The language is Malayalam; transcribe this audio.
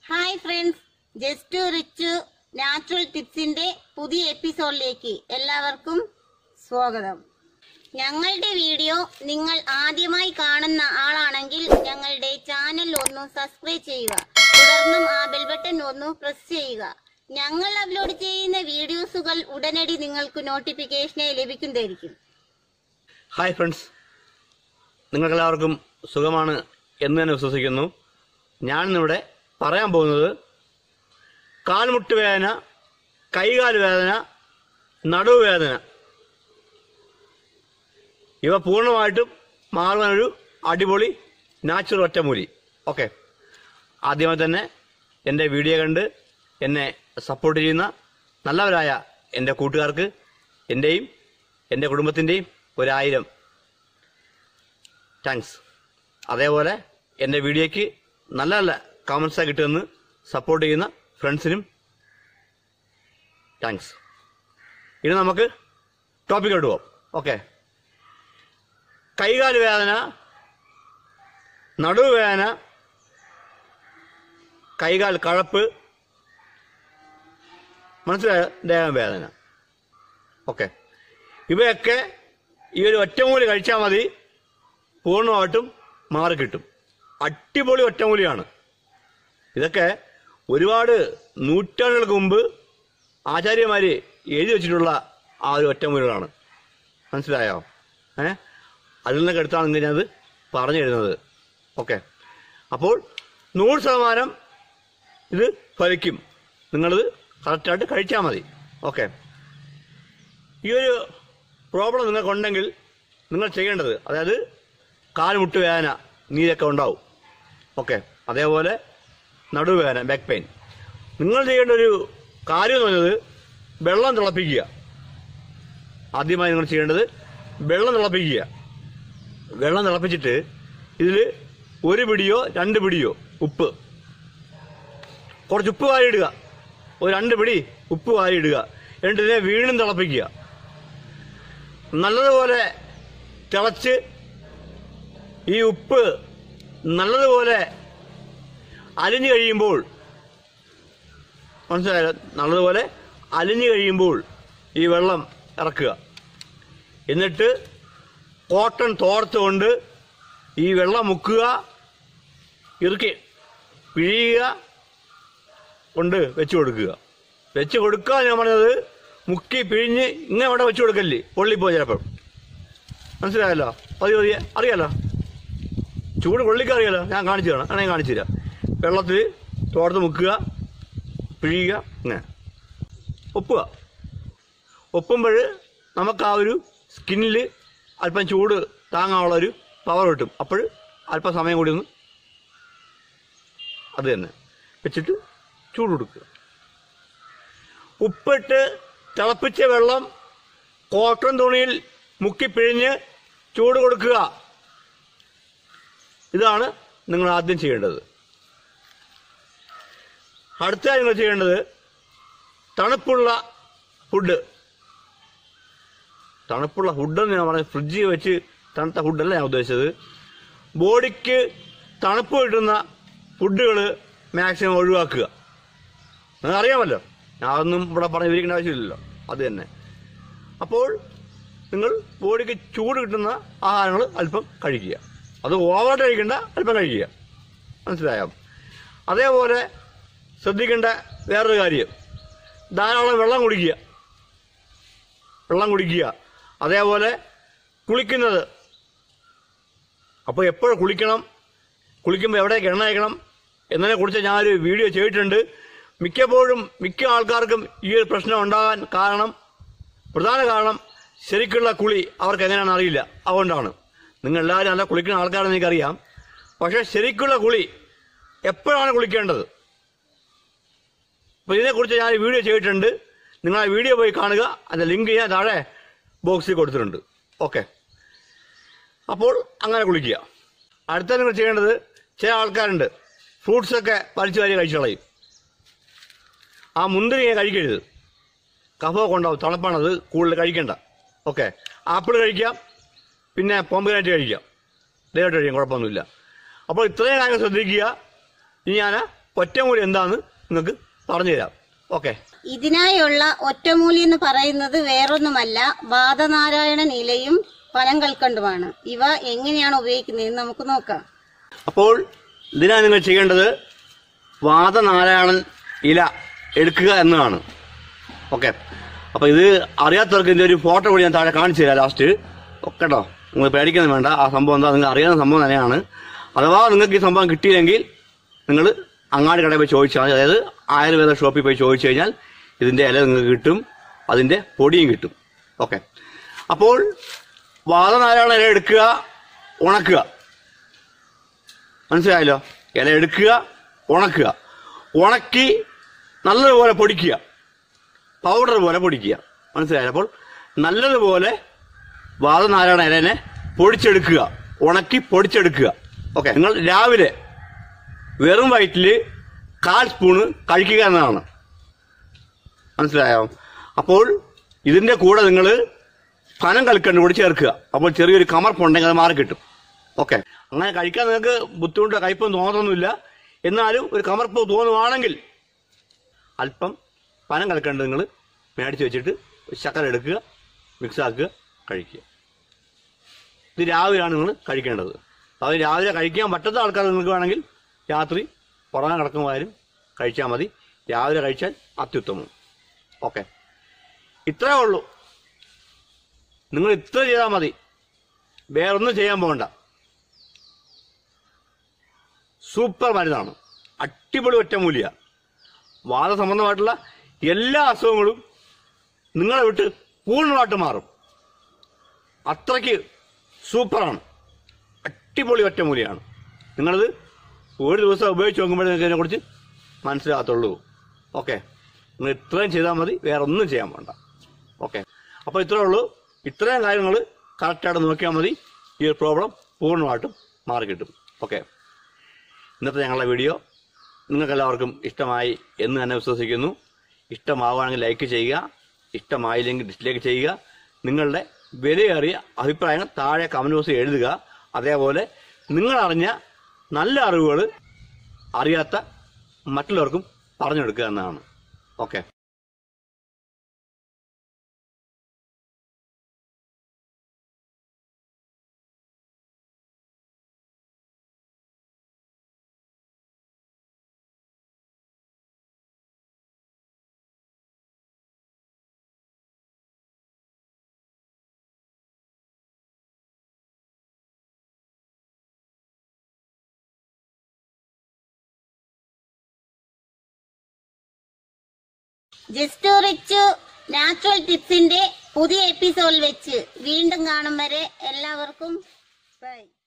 hi friends just rich natural ടിപ്സിന്റെ പുതിയ എപ്പിസോഡിലേക്ക് എല്ലാവർക്കും സ്വാഗതം ഞങ്ങളുടെ വീഡിയോ നിങ്ങൾ ആദ്യമായി കാണുന്ന ആളാണെങ്കിൽ ഞങ്ങളുടെ ചാനൽ ഒന്ന് സബ്സ്ക്രൈബ് ചെയ്യുക തുടർന്നും ആ ബെൽ ബട്ടൺ ഒന്ന് പ്രസ് ചെയ്യുക ഞങ്ങൾ അപ്ലോഡ് ചെയ്യുന്ന വീഡിയോസുകൾ ഉടനടി നിങ്ങൾക്ക് നോട്ടിഫിക്കേഷനായി ലഭിക്കുന്നതായിരിക്കും ഹായ് ഫ്രണ്ട്സ് നിങ്ങൾക്കെല്ലാവർക്കും സുഖമാണ് എന്ന് തന്നെ വിശ്വസിക്കുന്നു ഞാൻ ഇന്നിവിടെ പറയാൻ പോകുന്നത് കാൽമുട്ട് വേദന കൈകാൽ വേദന നടുവേദന ഇവ പൂർണ്ണമായിട്ടും മാറുന്ന ഒരു അടിപൊളി നാച്ചുറൽ ഒറ്റമൂലി ഓക്കെ ആദ്യമായി തന്നെ എൻ്റെ വീഡിയോ കണ്ട് എന്നെ സപ്പോർട്ട് ചെയ്യുന്ന നല്ലവരായ എൻ്റെ കൂട്ടുകാർക്ക് എൻ്റെയും എൻ്റെ കുടുംബത്തിൻ്റെയും ഒരായിരം താങ്ക്സ് അതേപോലെ എൻ്റെ വീഡിയോയ്ക്ക് നല്ല നല്ല കമൻസ് കിട്ടുമെന്ന് സപ്പോർട്ട് ചെയ്യുന്ന ഫ്രണ്ട്സിനും താങ്ക്സ് ഇനി നമുക്ക് ടോപ്പിക്കോട്ട് പോവാം ഓക്കെ കൈകാല് വേദന നടുവേദന കൈകാൽ കഴപ്പ് മനസ്സിലായ ദേഹവേദന ഓക്കെ ഇവയൊക്കെ ഈ ഒരു ഒറ്റമൂലി കഴിച്ചാൽ മതി പൂർണ്ണമായിട്ടും മാറിക്കിട്ടും അടിപൊളി ഒറ്റമൂലിയാണ് ഇതൊക്കെ ഒരുപാട് നൂറ്റാണ്ടുകൾക്ക് മുമ്പ് ആചാര്യന്മാര് എഴുതി വെച്ചിട്ടുള്ള ആ ഒരു ഒറ്റമൂലികളാണ് മനസ്സിലായോ ഏ അതിൽ നിന്നൊക്കെ എടുത്താണ് ഇങ്ങനെ അത് പറഞ്ഞു തരുന്നത് ഓക്കെ അപ്പോൾ നൂറ് ശതമാനം ഇത് ഫലിക്കും നിങ്ങളിത് കറക്റ്റായിട്ട് കഴിച്ചാൽ മതി ഓക്കെ ഈ ഒരു പ്രോബ്ലം നിങ്ങൾക്കുണ്ടെങ്കിൽ നിങ്ങൾ ചെയ്യേണ്ടത് അതായത് കാൽമുട്ട് വേദന നീരൊക്കെ ഉണ്ടാവും ഓക്കെ അതേപോലെ നടുവേദന ബാക്ക് പെയിൻ നിങ്ങൾ ചെയ്യേണ്ട ഒരു കാര്യം എന്ന് പറഞ്ഞത് വെള്ളം തിളപ്പിക്കുക ആദ്യമായി നിങ്ങൾ ചെയ്യേണ്ടത് വെള്ളം തിളപ്പിക്കുക വെള്ളം തിളപ്പിച്ചിട്ട് ഇതിൽ ഒരു പിടിയോ രണ്ട് പിടിയോ ഉപ്പ് കുറച്ച് ഉപ്പ് വാരിയിടുക ഒരു രണ്ട് പിടി ഉപ്പ് വാരിയിടുക എന്നിട്ട് ഇതിനെ വീണ്ടും തിളപ്പിക്കുക നല്ലതുപോലെ തിളച്ച് ഈ ഉപ്പ് നല്ലതുപോലെ അലിഞ്ഞു കഴിയുമ്പോൾ മനസ്സിലായോ നല്ലതുപോലെ അലിഞ്ഞു കഴിയുമ്പോൾ ഈ വെള്ളം ഇറക്കുക എന്നിട്ട് കോട്ടൺ തോർത്തുകൊണ്ട് ഈ വെള്ളം മുക്കുക ഇറുക്കി പിഴിയുക കൊണ്ട് വെച്ച് കൊടുക്കുക വെച്ച് കൊടുക്കുക ഞാൻ പറഞ്ഞത് മുക്കി പിഴിഞ്ഞ് ഇങ്ങനെ അവിടെ വെച്ച് കൊടുക്കല്ലേ പൊള്ളിപ്പോ ചിലപ്പോൾ മനസ്സിലായല്ലോ പതി പതിയെ അറിയാലോ ചൂട് കൊള്ളിക്ക് അറിയാലോ ഞാൻ കാണിച്ചു തരാം അങ്ങനെ കാണിച്ചു തരാം വെള്ളത്തിൽ തോർത്ത് മുക്കുക പിഴിയുക ഇങ്ങനെ ഒപ്പുക ഒപ്പുമ്പോൾ നമുക്ക് ആ ഒരു സ്കിന്നിൽ അല്പം ചൂട് താങ്ങാനുള്ള ഒരു പവർ കിട്ടും അപ്പോൾ അല്പം സമയം കൂടി ഒന്ന് അത് തന്നെ വെച്ചിട്ട് ചൂട് കൊടുക്കുക ഉപ്പിട്ട് തിളപ്പിച്ച വെള്ളം കോട്ടൺ തുണിയിൽ മുക്കി പിഴിഞ്ഞ് ചൂട് കൊടുക്കുക ഇതാണ് നിങ്ങൾ ആദ്യം ചെയ്യേണ്ടത് അടുത്തതായി നിങ്ങൾ ചെയ്യേണ്ടത് തണുപ്പുള്ള ഫുഡ് തണുപ്പുള്ള ഫുഡെന്ന് ഞാൻ പറഞ്ഞത് ഫ്രിഡ്ജിൽ വെച്ച് തണുത്ത ഫുഡല്ല ഞാൻ ഉദ്ദേശിച്ചത് ബോഡിക്ക് തണുപ്പ് കിട്ടുന്ന ഫുഡുകൾ മാക്സിമം ഒഴിവാക്കുക നിങ്ങൾക്ക് അറിയാമല്ലോ ഞാൻ അതൊന്നും ഇവിടെ പറഞ്ഞ് വിവരിക്കേണ്ട ആവശ്യമില്ലല്ലോ അത് തന്നെ അപ്പോൾ നിങ്ങൾ ബോഡിക്ക് ചൂട് കിട്ടുന്ന ആഹാരങ്ങൾ അല്പം കഴിക്കുക അത് ഓവറായിട്ട് കഴിക്കേണ്ട അല്പം കഴിക്കുക മനസ്സിലായോ അതേപോലെ ശ്രദ്ധിക്കേണ്ട വേറൊരു കാര്യം ധാരാളം വെള്ളം കുടിക്കുക വെള്ളം കുടിക്കുക അതേപോലെ കുളിക്കുന്നത് അപ്പോൾ എപ്പോഴും കുളിക്കണം കുളിക്കുമ്പോൾ എവിടേക്ക് എണ്ണ അയക്കണം എന്നതിനെ കുറിച്ച് ഞാനൊരു വീഡിയോ ചെയ്തിട്ടുണ്ട് മിക്കപ്പോഴും മിക്ക ആൾക്കാർക്കും ഈ ഒരു പ്രശ്നം ഉണ്ടാകാൻ കാരണം പ്രധാന കാരണം ശരിക്കുള്ള കുളി അവർക്ക് എങ്ങനെയാണെന്ന് അറിയില്ല അതുകൊണ്ടാണ് നിങ്ങൾ എല്ലാവരും നല്ല കുളിക്കുന്ന ആൾക്കാരെന്ന് എനിക്കറിയാം പക്ഷേ ശരിക്കുള്ള കുളി എപ്പോഴാണ് കുളിക്കേണ്ടത് അപ്പോൾ ഇതിനെക്കുറിച്ച് ഞാൻ ഒരു വീഡിയോ ചെയ്തിട്ടുണ്ട് നിങ്ങൾ ആ വീഡിയോ പോയി കാണുക അതിൻ്റെ ലിങ്ക് ഞാൻ താഴെ ബോക്സിൽ കൊടുത്തിട്ടുണ്ട് ഓക്കെ അപ്പോൾ അങ്ങനെ കുളിക്കുക അടുത്ത നിങ്ങൾ ചെയ്യേണ്ടത് ചില ആൾക്കാരുണ്ട് ഫ്രൂട്ട്സൊക്കെ വലിച്ചു വാരി കഴിച്ചു കളയും ആ മുന്തിരിങ്ങ കഴിക്കരുത് കഫമൊക്കെ ഉണ്ടാവും തണുപ്പാണത് കൂടുതൽ കഴിക്കണ്ട ഓക്കെ ആപ്പിൾ കഴിക്കാം പിന്നെ പോമ്പുകാനായിട്ട് കഴിക്കാം ധൈര്യമായിട്ട് കഴിക്കാം കുഴപ്പമൊന്നുമില്ല അപ്പോൾ ഇത്രയും കാര്യങ്ങൾ ശ്രദ്ധിക്കുക ഇനി ഞാൻ ഒറ്റമൂലി എന്താന്ന് നിങ്ങൾക്ക് പറഞ്ഞു തരാം ഓക്കെ ഇതിനായുള്ള ഒറ്റമൂലി എന്ന് പറയുന്നത് വേറൊന്നുമല്ല വാദനാരായണൻ ഇലയും പനം കൽക്കണ്ടുമാണ് ഇവ എങ്ങനെയാണ് ഉപയോഗിക്കുന്നതെന്ന് നമുക്ക് നോക്കാം അപ്പോൾ ഇതിനാണ് നിങ്ങൾ ചെയ്യേണ്ടത് വാദനാരായണൻ ഇല എടുക്കുക എന്നതാണ് ഓക്കെ അപ്പൊ ഇത് അറിയാത്തവർക്ക് ഇതിന്റെ ഒരു ഫോട്ടോ കൂടി ഞാൻ താഴെ കാണിച്ചു തരാം ലാസ്റ്റ് കേട്ടോ നിങ്ങൾ പേടിക്കുന്നത് വേണ്ട ആ സംഭവം എന്താ നിങ്ങൾ അറിയാവുന്ന സംഭവം തന്നെയാണ് അഥവാ നിങ്ങൾക്ക് ഈ സംഭവം കിട്ടിയില്ലെങ്കിൽ നിങ്ങൾ അങ്ങാടി കടയിൽ പോയി ചോദിച്ചാൽ മതി അതായത് ആയുർവേദ ഷോപ്പിൽ പോയി ചോദിച്ചു കഴിഞ്ഞാൽ ഇതിന്റെ ഇല നിങ്ങൾക്ക് കിട്ടും അതിന്റെ പൊടിയും കിട്ടും ഓക്കെ അപ്പോൾ വാദനാരായണ ഇല എടുക്കുക ഉണക്കുക മനസ്സിലായല്ലോ ഇല എടുക്കുക ഉണക്കുക ഉണക്കി നല്ലതുപോലെ പൊടിക്കുക പൗഡർ പോലെ പൊടിക്കുക മനസ്സിലായല്ലോ അപ്പോൾ നല്ലതുപോലെ വാദനാരായണ ഇലനെ പൊടിച്ചെടുക്കുക ഉണക്കി പൊടിച്ചെടുക്കുക ഓക്കെ നിങ്ങൾ രാവിലെ വെറും വയറ്റിൽ കാൽ സ്പൂണ് കഴിക്കുക എന്നതാണ് മനസ്സിലായോ അപ്പോൾ ഇതിന്റെ കൂടെ നിങ്ങൾ പനം കൽക്കണ്ട് കൂടി ചേർക്കുക അപ്പോൾ ചെറിയൊരു കമർപ്പുണ്ടെങ്കിൽ അത് മാറി കിട്ടും ഓക്കെ അങ്ങനെ കഴിക്കാൻ നിങ്ങൾക്ക് ബുദ്ധിമുട്ടോ കയ്പൊന്നും തോന്നത്തൊന്നുമില്ല എന്നാലും ഒരു കമർപ്പ് തോന്നുവാണെങ്കിൽ അല്പം പനം കൽക്കണ്ട് നിങ്ങൾ മേടിച്ച് വെച്ചിട്ട് ശക്കര എടുക്കുക മിക്സ് ആക്കുക കഴിക്കുക ഇത് രാവിലെയാണ് നിങ്ങൾ കഴിക്കേണ്ടത് അത് രാവിലെ കഴിക്കാൻ പറ്റാത്ത ആൾക്കാർ നിങ്ങൾക്ക് വേണമെങ്കിൽ രാത്രി പുറമെ കിടക്കുമ്പോഴും കഴിച്ചാൽ മതി രാവിലെ കഴിച്ചാൽ അത്യുത്തമം ഓക്കെ ഇത്രേ ഉള്ളൂ നിങ്ങൾ ഇത്ര ചെയ്താൽ മതി വേറൊന്നും ചെയ്യാൻ പോകണ്ട സൂപ്പർ മരുന്നാണ് അടിപൊളി ഒറ്റമൂലിയ വാദസംബന്ധമായിട്ടുള്ള എല്ലാ അസുഖങ്ങളും നിങ്ങളെ വിട്ട് പൂർണ്ണമായിട്ട് മാറും അത്രയ്ക്ക് സൂപ്പറാണ് അടിപൊളി ഒറ്റമൂലിയാണ് നിങ്ങളിത് ഒരു ദിവസം ഉപയോഗിച്ച് നോക്കുമ്പോഴേ നിങ്ങൾക്ക് ഇതിനെക്കുറിച്ച് മനസ്സിലാകത്തുള്ളൂ ഓക്കെ നിങ്ങൾ ഇത്രയും ചെയ്താൽ മതി വേറെ ഒന്നും ചെയ്യാൻ വേണ്ട ഓക്കെ അപ്പോൾ ഇത്രേ ഉള്ളൂ ഇത്രയും കാര്യങ്ങൾ കറക്റ്റായിട്ട് നോക്കിയാൽ മതി ഈ ഒരു പ്രോബ്ലം പൂർണ്ണമായിട്ടും മാറി കിട്ടും ഓക്കെ ഇന്നത്തെ ഞങ്ങളുടെ വീഡിയോ നിങ്ങൾക്കെല്ലാവർക്കും ഇഷ്ടമായി എന്ന് തന്നെ വിശ്വസിക്കുന്നു ഇഷ്ടമാവുകയാണെങ്കിൽ ലൈക്ക് ചെയ്യുക ഇഷ്ടമായില്ലെങ്കിൽ ഡിസ്ലൈക്ക് ചെയ്യുക നിങ്ങളുടെ വിലയേറിയ അഭിപ്രായങ്ങൾ താഴെ കമന്റ് ബോക്സിൽ എഴുതുക അതേപോലെ നിങ്ങൾ അറിഞ്ഞ നല്ല അറിവുകൾ അറിയാത്ത മറ്റുള്ളവർക്കും പറഞ്ഞു കൊടുക്കുക എന്നതാണ് ഓക്കെ ജസ്റ്റ് റിച്ച് നാച്ചുറൽ ടിപ്സിന്റെ പുതിയ എപ്പിസോഡിൽ വെച്ച് വീണ്ടും കാണും വരെ എല്ലാവർക്കും ബൈ